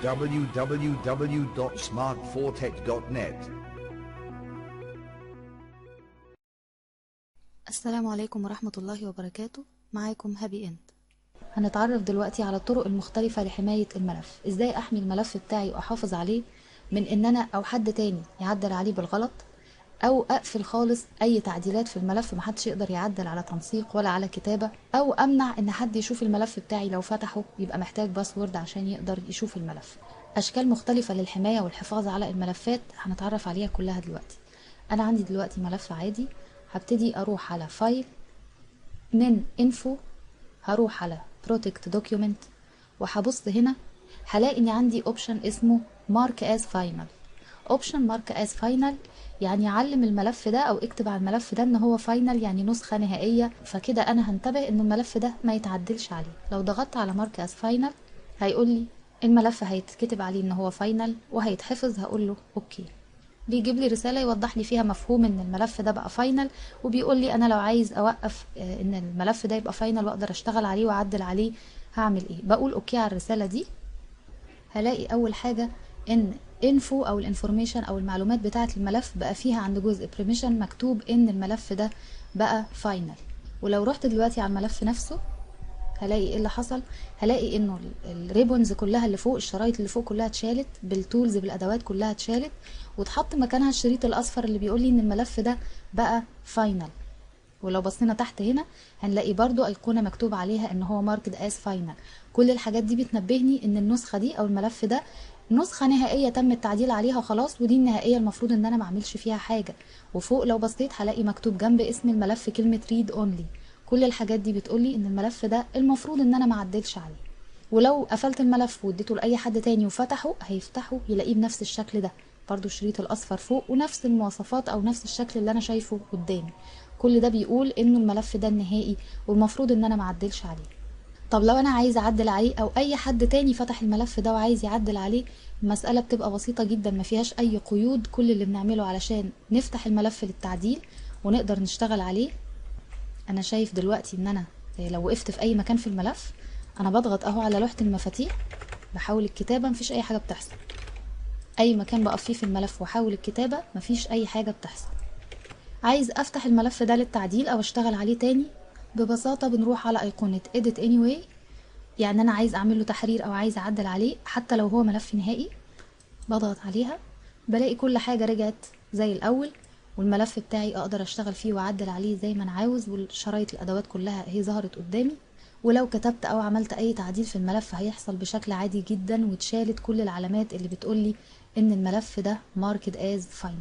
www.smartfortech.net السلام عليكم ورحمة الله وبركاته معاكم هابي اند هنتعرف دلوقتي على الطرق المختلفة لحماية الملف ازاي احمي الملف بتاعي واحافظ عليه من ان انا او حد تاني يعدل عليه بالغلط او اقفل خالص اي تعديلات في الملف محدش يقدر يعدل على تنسيق ولا على كتابة او امنع ان حد يشوف الملف بتاعي لو فتحه يبقى محتاج باسورد عشان يقدر يشوف الملف اشكال مختلفة للحماية والحفاظ على الملفات هنتعرف عليها كلها دلوقتي انا عندي دلوقتي ملف عادي هبتدي اروح على فايل من انفو هروح على بروتكت دوكيومنت وهبص هنا هلاقي ان عندي اوبشن اسمه مارك از فاينل اوبشن مارك از فاينل يعني علم الملف ده او اكتب على الملف ده ان هو فاينل يعني نسخة نهائية فكده انا هنتبه ان الملف ده ما يتعدلش عليه لو ضغطت على مارك از فاينل هيقول لي الملف هيتكتب عليه ان هو فاينل وهيتحفظ هقول له اوكي بيجيب لي رسالة يوضح لي فيها مفهوم ان الملف ده بقى فاينل وبيقول لي انا لو عايز اوقف آه، ان الملف ده يبقى فاينل واقدر اشتغل عليه واعدل عليه هعمل ايه بقول اوكي على الرسالة دي هلاقي اول حاجة ان انفو او الانفورميشن او المعلومات بتاعه الملف بقى فيها عند جزء بريميشن مكتوب ان الملف ده بقى فاينل ولو رحت دلوقتي على الملف نفسه هلاقي ايه اللي حصل هلاقي انه الريبونز كلها اللي فوق الشرايط اللي فوق كلها اتشالت بالتولز بالادوات كلها اتشالت واتحط مكانها الشريط الاصفر اللي بيقول لي ان الملف ده بقى فاينل ولو بصينا تحت هنا هنلاقي برضو ايقونه مكتوب عليها ان هو ماركد از فاينل كل الحاجات دي بتنبهني ان النسخه دي او الملف ده نسخه نهائيه تم التعديل عليها خلاص ودي النهائيه المفروض ان انا ما اعملش فيها حاجه وفوق لو بصيت هلاقي مكتوب جنب اسم الملف كلمه ريد اونلي كل الحاجات دي بتقولي ان الملف ده المفروض ان انا ما اعدلش عليه ولو قفلت الملف واديته لاي حد تاني وفتحه هيفتحه يلاقيه بنفس الشكل ده برضو الشريط الاصفر فوق ونفس المواصفات او نفس الشكل اللي انا شايفه قدامي كل ده بيقول انه الملف ده النهائي والمفروض ان انا ما اعدلش عليه طب لو انا عايز اعدل عليه او اي حد تاني فتح الملف ده وعايز يعدل عليه المسألة بتبقى بسيطة جدا ما فيهاش اي قيود كل اللي بنعمله علشان نفتح الملف للتعديل ونقدر نشتغل عليه انا شايف دلوقتي ان انا لو وقفت في اي مكان في الملف انا بضغط اهو على لوحة المفاتيح بحاول الكتابة مفيش اي حاجة بتحصل اي مكان بقف فيه في الملف واحاول الكتابة مفيش اي حاجة بتحصل عايز افتح الملف ده للتعديل او اشتغل عليه تاني ببساطة بنروح على ايقونة edit anyway يعني انا عايز اعمل له تحرير او عايز اعدل عليه حتى لو هو ملف نهائي بضغط عليها بلاقي كل حاجة رجعت زي الاول والملف بتاعي اقدر اشتغل فيه واعدل عليه زي ما انا عاوز والشرايط الادوات كلها هي ظهرت قدامي ولو كتبت او عملت اي تعديل في الملف هيحصل بشكل عادي جدا واتشالت كل العلامات اللي بتقولي ان الملف ده ماركد از فاينل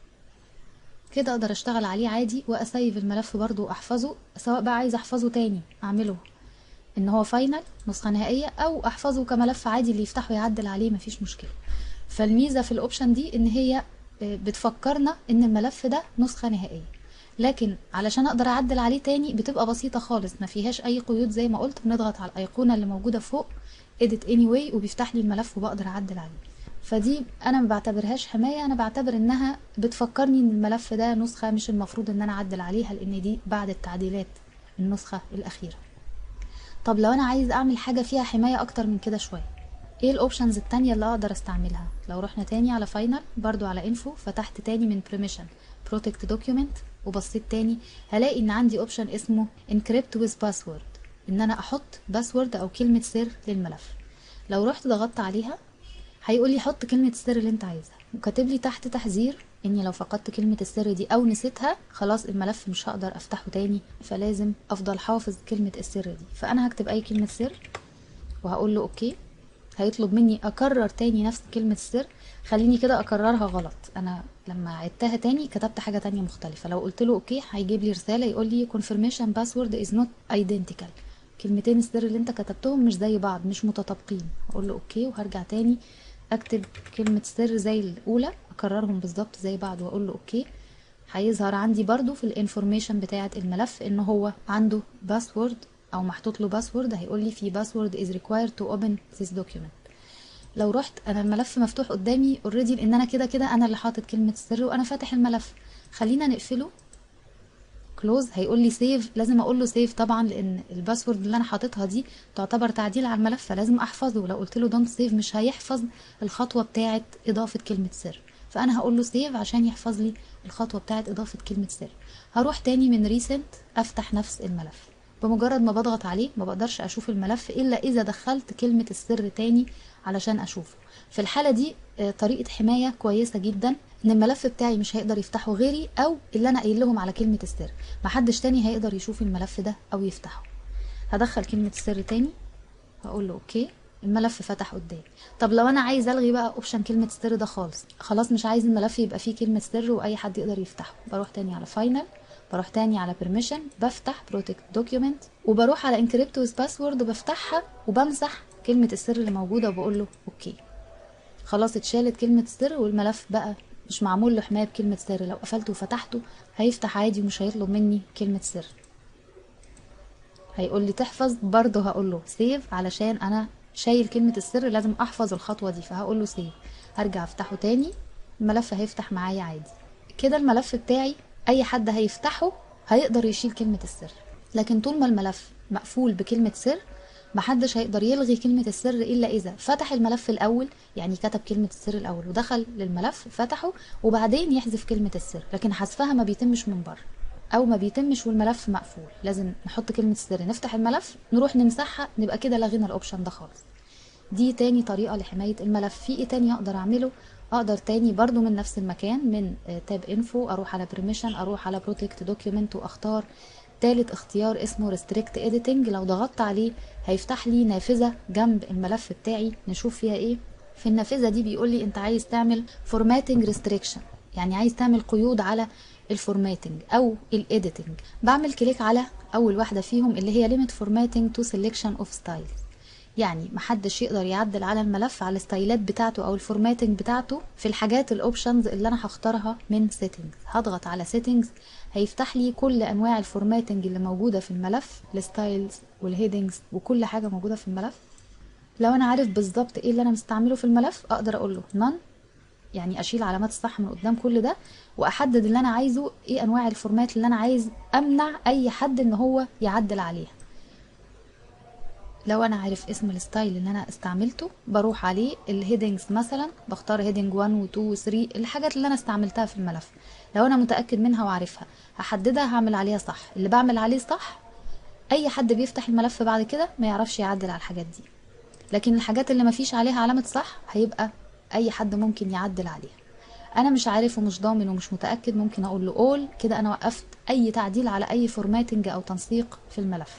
كده اقدر اشتغل عليه عادي واسيف الملف برضو واحفظه سواء بقى عايز احفظه تاني اعمله ان هو فاينل نسخة نهائية او احفظه كملف عادي اللي يفتحه يعدل عليه مفيش مشكلة فالميزة في الاوبشن دي ان هي بتفكرنا ان الملف ده نسخة نهائية لكن علشان اقدر اعدل عليه تاني بتبقى بسيطة خالص ما فيهاش اي قيود زي ما قلت بنضغط على الايقونة اللي موجودة فوق edit anyway وبيفتح لي الملف وبقدر اعدل عليه فدي انا ما بعتبرهاش حماية انا بعتبر انها بتفكرني ان الملف ده نسخة مش المفروض ان انا اعدل عليها لان دي بعد التعديلات النسخة الاخيرة طب لو انا عايز اعمل حاجة فيها حماية اكتر من كده شوية ايه الاوبشنز التانية اللي اقدر استعملها لو رحنا تاني على فاينل برضو على انفو فتحت تاني من permission protect document وبصيت تاني هلاقي ان عندي اوبشن اسمه encrypt with password ان انا احط باسورد او كلمة سر للملف لو رحت ضغطت عليها هيقول لي حط كلمة السر اللي انت عايزها وكاتب لي تحت تحذير اني لو فقدت كلمة السر دي او نسيتها خلاص الملف مش هقدر افتحه تاني فلازم افضل حافظ كلمة السر دي فانا هكتب اي كلمة سر وهقول له اوكي هيطلب مني اكرر تاني نفس كلمة السر خليني كده اكررها غلط انا لما عدتها تاني كتبت حاجة تانية مختلفة لو قلت له اوكي هيجيب لي رسالة يقول لي confirmation password is not identical كلمتين السر اللي انت كتبتهم مش زي بعض مش متطابقين اقول له اوكي وهرجع تاني اكتب كلمة سر زي الاولى اكررهم بالظبط زي بعض واقول له اوكي هيظهر عندي برضو في الانفورميشن بتاعة الملف ان هو عنده باسورد او محطوط له باسورد هيقول لي في باسورد is required to open this document لو رحت انا الملف مفتوح قدامي اوريدي لان انا كده كده انا اللي حاطط كلمة السر وانا فاتح الملف خلينا نقفله كلوز هيقول لي سيف لازم اقول له سيف طبعا لان الباسورد اللي انا حاططها دي تعتبر تعديل على الملف فلازم احفظه لو قلت له دونت سيف مش هيحفظ الخطوه بتاعه اضافه كلمه سر فانا هقول له سيف عشان يحفظ لي الخطوه بتاعه اضافه كلمه سر هروح تاني من ريسنت افتح نفس الملف بمجرد ما بضغط عليه ما بقدرش اشوف الملف الا اذا دخلت كلمه السر تاني علشان اشوفه في الحاله دي آه، طريقه حمايه كويسه جدا ان الملف بتاعي مش هيقدر يفتحه غيري او اللي انا قايل لهم على كلمه السر محدش تاني هيقدر يشوف الملف ده او يفتحه هدخل كلمه السر تاني هقول له اوكي الملف فتح قدامي طب لو انا عايز الغي بقى اوبشن كلمه السر ده خالص خلاص مش عايز الملف يبقى فيه كلمه سر واي حد يقدر يفتحه بروح تاني على فاينل بروح تاني على بيرميشن بفتح بروتكت دوكيومنت وبروح على انكريبت ويز باسورد وبفتحها وبمسح كلمه السر اللي موجوده وبقول له اوكي خلاص اتشالت كلمه السر والملف بقى مش معمول له حمايه بكلمه سر لو قفلته وفتحته هيفتح عادي ومش هيطلب مني كلمه سر هيقول لي تحفظ برضه هقول له سيف علشان انا شايل كلمه السر لازم احفظ الخطوه دي فهقول له سيف هرجع افتحه تاني الملف هيفتح معايا عادي كده الملف بتاعي اي حد هيفتحه هيقدر يشيل كلمه السر لكن طول ما الملف مقفول بكلمه سر محدش هيقدر يلغي كلمة السر إلا إذا فتح الملف الأول يعني كتب كلمة السر الأول ودخل للملف فتحه وبعدين يحذف كلمة السر لكن حذفها ما بيتمش من بره أو ما بيتمش والملف مقفول لازم نحط كلمة السر نفتح الملف نروح نمسحها نبقى كده لغينا الأوبشن ده خالص دي تاني طريقة لحماية الملف في ايه تاني اقدر اعمله اقدر تاني برضو من نفس المكان من تاب انفو اروح على بريميشن اروح على بروتكت دوكيومنت واختار تالت اختيار اسمه ريستريكت اديتنج لو ضغطت عليه هيفتح لي نافذة جنب الملف بتاعي نشوف فيها ايه في النافذة دي بيقول لي انت عايز تعمل فورماتنج ريستريكشن يعني عايز تعمل قيود على الفورماتنج او الايديتنج بعمل كليك على اول واحدة فيهم اللي هي ليميت فورماتنج تو سيلكشن اوف ستايلز يعني محدش يقدر يعدل على الملف على الستايلات بتاعته او الفورماتنج بتاعته في الحاجات الاوبشنز اللي انا هختارها من سيتنجز هضغط على سيتنجز هيفتح لي كل انواع الفورماتنج اللي موجوده في الملف الستايلز والهيدنجز وكل حاجه موجوده في الملف لو انا عارف بالظبط ايه اللي انا مستعمله في الملف اقدر اقول له none يعني اشيل علامات الصح من قدام كل ده واحدد اللي انا عايزه ايه انواع الفورمات اللي انا عايز امنع اي حد ان هو يعدل عليها لو انا عارف اسم الستايل اللي انا استعملته بروح عليه الهيدنجز مثلا بختار هيدنج 1 و 2 و 3 الحاجات اللي انا استعملتها في الملف لو انا متاكد منها وعارفها هحددها هعمل عليها صح اللي بعمل عليه صح اي حد بيفتح الملف بعد كده ما يعرفش يعدل على الحاجات دي لكن الحاجات اللي ما فيش عليها علامه صح هيبقى اي حد ممكن يعدل عليها انا مش عارف ومش ضامن ومش متاكد ممكن اقول له اول كده انا وقفت اي تعديل على اي فورماتنج او تنسيق في الملف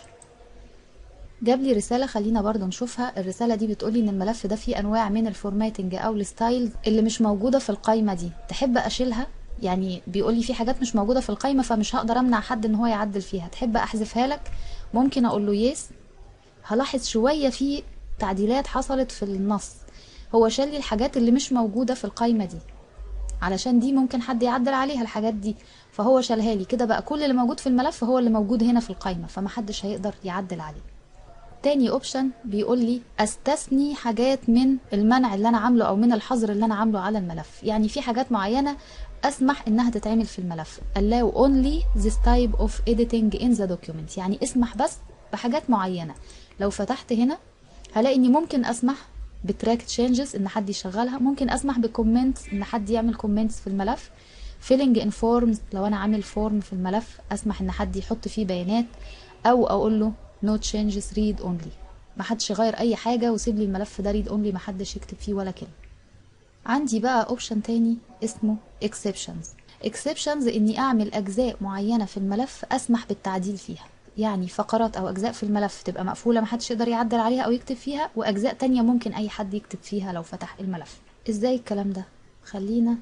جاب لي رسالة خلينا برضو نشوفها الرسالة دي بتقولي ان الملف ده فيه انواع من الفورماتنج او الستايلز اللي مش موجودة في القايمة دي تحب اشيلها يعني بيقولي في حاجات مش موجودة في القايمة فمش هقدر امنع حد ان هو يعدل فيها تحب احذفها لك ممكن اقول له يس هلاحظ شوية في تعديلات حصلت في النص هو شال لي الحاجات اللي مش موجودة في القايمة دي علشان دي ممكن حد يعدل عليها الحاجات دي فهو شالها لي كده بقى كل اللي موجود في الملف هو اللي موجود هنا في القايمة فمحدش هيقدر يعدل عليه تاني اوبشن بيقول لي استثني حاجات من المنع اللي انا عامله او من الحظر اللي انا عامله على الملف يعني في حاجات معينه اسمح انها تتعمل في الملف allow only this type of editing in the document يعني اسمح بس بحاجات معينه لو فتحت هنا هلاقي اني ممكن اسمح بتراك تشينجز ان حد يشغلها ممكن اسمح بكومنتس ان حد يعمل كومنتس في الملف filling in forms لو انا عامل فورم في الملف اسمح ان حد يحط فيه بيانات او اقول له no changes read only ما حدش يغير اي حاجة وسيب لي الملف ده read only ما حدش يكتب فيه ولا كلمة عندي بقى اوبشن تاني اسمه exceptions exceptions اني اعمل اجزاء معينة في الملف اسمح بالتعديل فيها يعني فقرات او اجزاء في الملف تبقى مقفولة ما حدش يقدر يعدل عليها او يكتب فيها واجزاء تانية ممكن اي حد يكتب فيها لو فتح الملف ازاي الكلام ده خلينا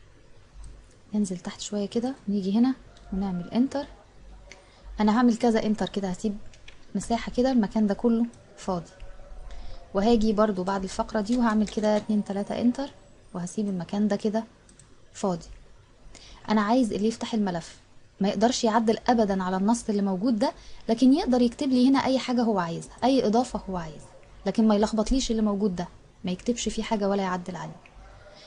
ننزل تحت شوية كده نيجي هنا ونعمل انتر انا هعمل كذا انتر كده هسيب مساحة كده المكان ده كله فاضي وهاجي برضو بعد الفقرة دي وهعمل كده اتنين تلاتة انتر وهسيب المكان ده كده فاضي انا عايز اللي يفتح الملف ما يقدرش يعدل ابدا على النص اللي موجود ده لكن يقدر يكتب لي هنا اي حاجة هو عايزها اي اضافة هو عايزها لكن ما يلخبطليش اللي موجود ده ما يكتبش فيه حاجة ولا يعدل عليه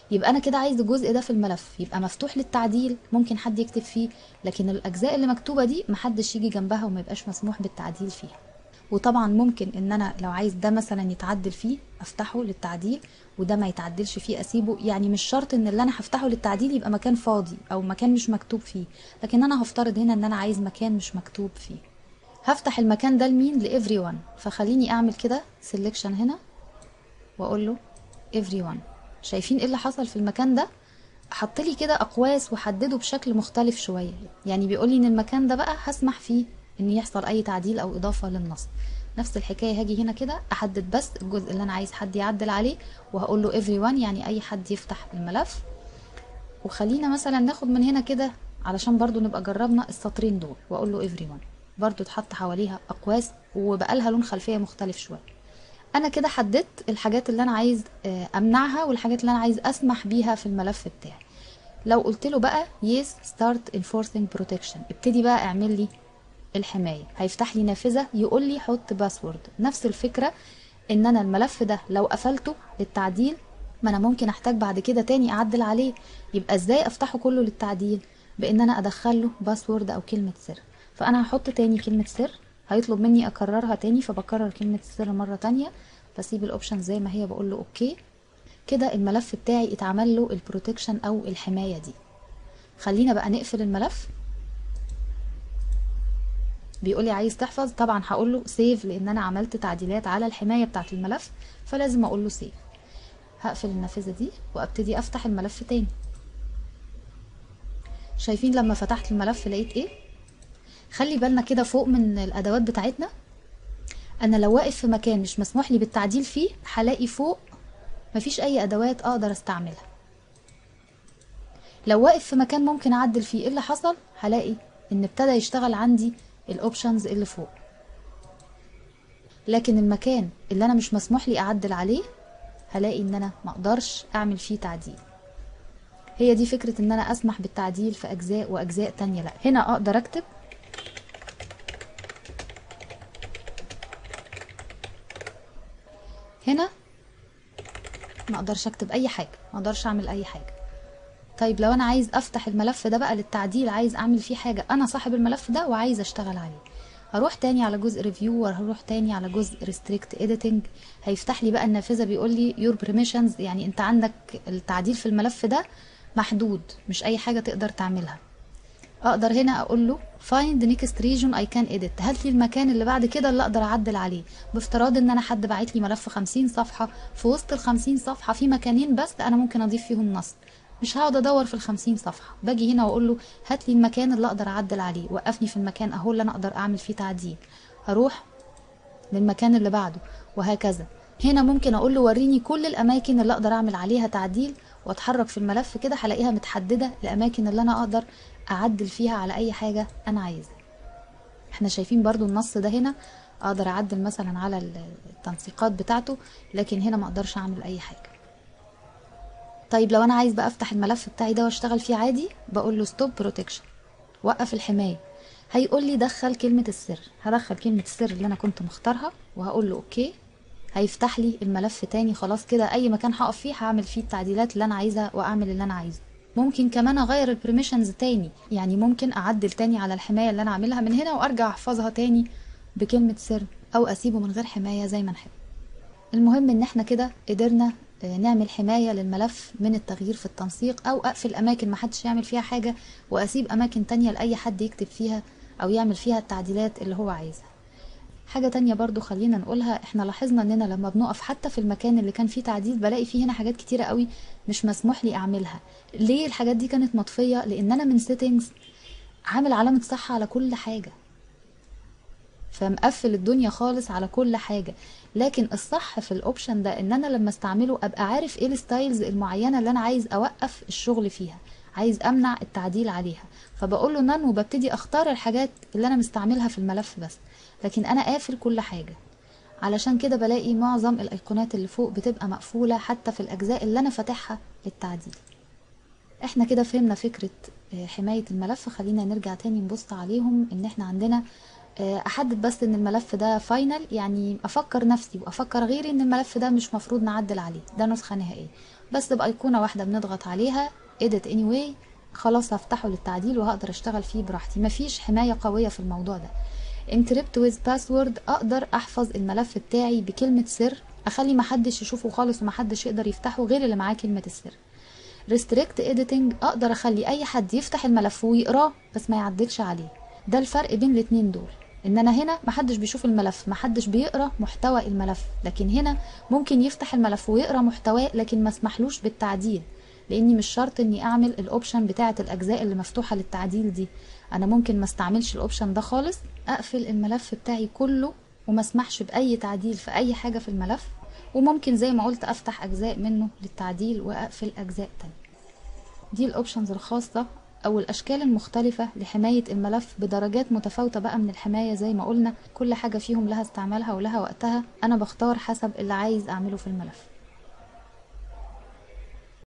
يبقى انا كده عايز الجزء ده في الملف يبقى مفتوح للتعديل ممكن حد يكتب فيه لكن الاجزاء اللي مكتوبه دي محدش يجي جنبها وما يبقاش مسموح بالتعديل فيها وطبعا ممكن ان انا لو عايز ده مثلا يتعدل فيه افتحه للتعديل وده ما يتعدلش فيه اسيبه يعني مش شرط ان اللي انا هفتحه للتعديل يبقى مكان فاضي او مكان مش مكتوب فيه لكن انا هفترض هنا ان انا عايز مكان مش مكتوب فيه هفتح المكان ده لمين لافري وان فخليني اعمل كده سيلكشن هنا واقول له every one شايفين ايه اللي حصل في المكان ده حط لي كده اقواس وحدده بشكل مختلف شويه يعني بيقول لي ان المكان ده بقى هسمح فيه ان يحصل اي تعديل او اضافه للنص نفس الحكايه هاجي هنا كده احدد بس الجزء اللي انا عايز حد يعدل عليه وهقول له everyone يعني اي حد يفتح الملف وخلينا مثلا ناخد من هنا كده علشان برضو نبقى جربنا السطرين دول واقول له everyone برضو اتحط حواليها اقواس وبقى لها لون خلفيه مختلف شويه انا كده حددت الحاجات اللي انا عايز آه، امنعها والحاجات اللي انا عايز اسمح بيها في الملف بتاعي لو قلت له بقى yes start enforcing protection ابتدي بقى اعمل لي الحماية هيفتح لي نافذة يقول لي حط باسورد نفس الفكرة ان انا الملف ده لو قفلته للتعديل ما انا ممكن احتاج بعد كده تاني اعدل عليه يبقى ازاي افتحه كله للتعديل بان انا ادخله باسورد او كلمة سر فانا هحط تاني كلمة سر هيطلب مني اكررها تاني فبكرر كلمة السر مرة تانية بسيب الاوبشن زي ما هي بقول له اوكي كده الملف بتاعي اتعمل له البروتكشن او الحماية دي خلينا بقى نقفل الملف بيقول لي عايز تحفظ طبعا هقول له سيف لان انا عملت تعديلات على الحمايه بتاعه الملف فلازم اقول له سيف هقفل النافذه دي وابتدي افتح الملف تاني شايفين لما فتحت الملف لقيت ايه خلي بالنا كده فوق من الادوات بتاعتنا انا لو واقف في مكان مش مسموح لي بالتعديل فيه هلاقي فوق مفيش اي ادوات اقدر استعملها لو واقف في مكان ممكن اعدل فيه ايه اللي حصل هلاقي ان ابتدى يشتغل عندي الاوبشنز اللي فوق لكن المكان اللي انا مش مسموح لي اعدل عليه هلاقي ان انا ما اقدرش اعمل فيه تعديل هي دي فكرة ان انا اسمح بالتعديل في اجزاء واجزاء تانية لا هنا اقدر اكتب هنا ما اقدرش اكتب اي حاجة ما اقدرش اعمل اي حاجة طيب لو انا عايز افتح الملف ده بقى للتعديل عايز اعمل فيه حاجة انا صاحب الملف ده وعايز اشتغل عليه هروح تاني على جزء ريفيو وهروح تاني على جزء ريستريكت اديتنج هيفتح لي بقى النافذه بيقول لي يور permissions يعني انت عندك التعديل في الملف ده محدود مش اي حاجه تقدر تعملها اقدر هنا اقول له find next region I can edit هات لي المكان اللي بعد كده اللي اقدر اعدل عليه بافتراض ان انا حد باعت لي ملف 50 صفحه في وسط ال 50 صفحه في مكانين بس انا ممكن اضيف فيهم نص مش هقعد ادور في الخمسين صفحة باجي هنا واقول له هات لي المكان اللي اقدر اعدل عليه وقفني في المكان اهو اللي انا اقدر اعمل فيه تعديل هروح للمكان اللي بعده وهكذا هنا ممكن اقول له وريني كل الاماكن اللي اقدر اعمل عليها تعديل واتحرك في الملف كده هلاقيها متحددة الاماكن اللي انا اقدر اعدل فيها على اي حاجة انا عايزها احنا شايفين برضو النص ده هنا اقدر اعدل مثلا على التنسيقات بتاعته لكن هنا ما اقدرش اعمل اي حاجة طيب لو انا عايز بقى افتح الملف بتاعي ده واشتغل فيه عادي بقول له ستوب بروتكشن وقف الحمايه هيقول لي دخل كلمه السر هدخل كلمه السر اللي انا كنت مختارها وهقول له اوكي هيفتح لي الملف تاني خلاص كده اي مكان هقف فيه هعمل فيه التعديلات اللي انا عايزها واعمل اللي انا عايزه ممكن كمان اغير البرميشنز تاني يعني ممكن اعدل تاني على الحمايه اللي انا عاملها من هنا وارجع احفظها تاني بكلمه سر او اسيبه من غير حمايه زي ما نحب المهم ان احنا كده قدرنا نعمل حماية للملف من التغيير في التنسيق أو أقفل أماكن محدش يعمل فيها حاجة وأسيب أماكن تانية لأي حد يكتب فيها أو يعمل فيها التعديلات اللي هو عايزها حاجة تانية برضو خلينا نقولها احنا لاحظنا اننا لما بنقف حتى في المكان اللي كان فيه تعديل بلاقي فيه هنا حاجات كتيرة قوي مش مسموح لي اعملها ليه الحاجات دي كانت مطفية لان انا من سيتنجز عامل علامة صح على كل حاجة فمقفل الدنيا خالص على كل حاجة لكن الصح في الاوبشن ده ان انا لما استعمله ابقى عارف ايه الستايلز المعينة اللي انا عايز اوقف الشغل فيها عايز امنع التعديل عليها فبقول له نان وببتدي اختار الحاجات اللي انا مستعملها في الملف بس لكن انا قافل كل حاجة علشان كده بلاقي معظم الايقونات اللي فوق بتبقى مقفولة حتى في الاجزاء اللي انا فاتحها للتعديل احنا كده فهمنا فكرة حماية الملف خلينا نرجع تاني نبص عليهم ان احنا عندنا احدد بس ان الملف ده فاينل يعني افكر نفسي وافكر غيري ان الملف ده مش مفروض نعدل عليه ده نسخة نهائية بس بايقونه واحده بنضغط عليها edit anyway خلاص هفتحه للتعديل وهقدر اشتغل فيه براحتي مفيش حمايه قويه في الموضوع ده انكريبت ويز باسورد اقدر احفظ الملف بتاعي بكلمه سر اخلي محدش يشوفه خالص ومحدش يقدر يفتحه غير اللي معاه كلمه السر ريستريكت اديتنج اقدر اخلي اي حد يفتح الملف ويقراه بس ما يعدلش عليه ده الفرق بين الاتنين دول ان انا هنا محدش بيشوف الملف محدش بيقرا محتوى الملف لكن هنا ممكن يفتح الملف ويقرا محتواه لكن ما اسمحلوش بالتعديل لاني مش شرط اني اعمل الاوبشن بتاعه الاجزاء اللي مفتوحه للتعديل دي انا ممكن ما استعملش الاوبشن ده خالص اقفل الملف بتاعي كله وما اسمحش باي تعديل في اي حاجه في الملف وممكن زي ما قلت افتح اجزاء منه للتعديل واقفل اجزاء تانية دي الاوبشنز الخاصه او الاشكال المختلفه لحمايه الملف بدرجات متفاوته بقى من الحمايه زي ما قلنا كل حاجه فيهم لها استعمالها ولها وقتها انا بختار حسب اللي عايز اعمله في الملف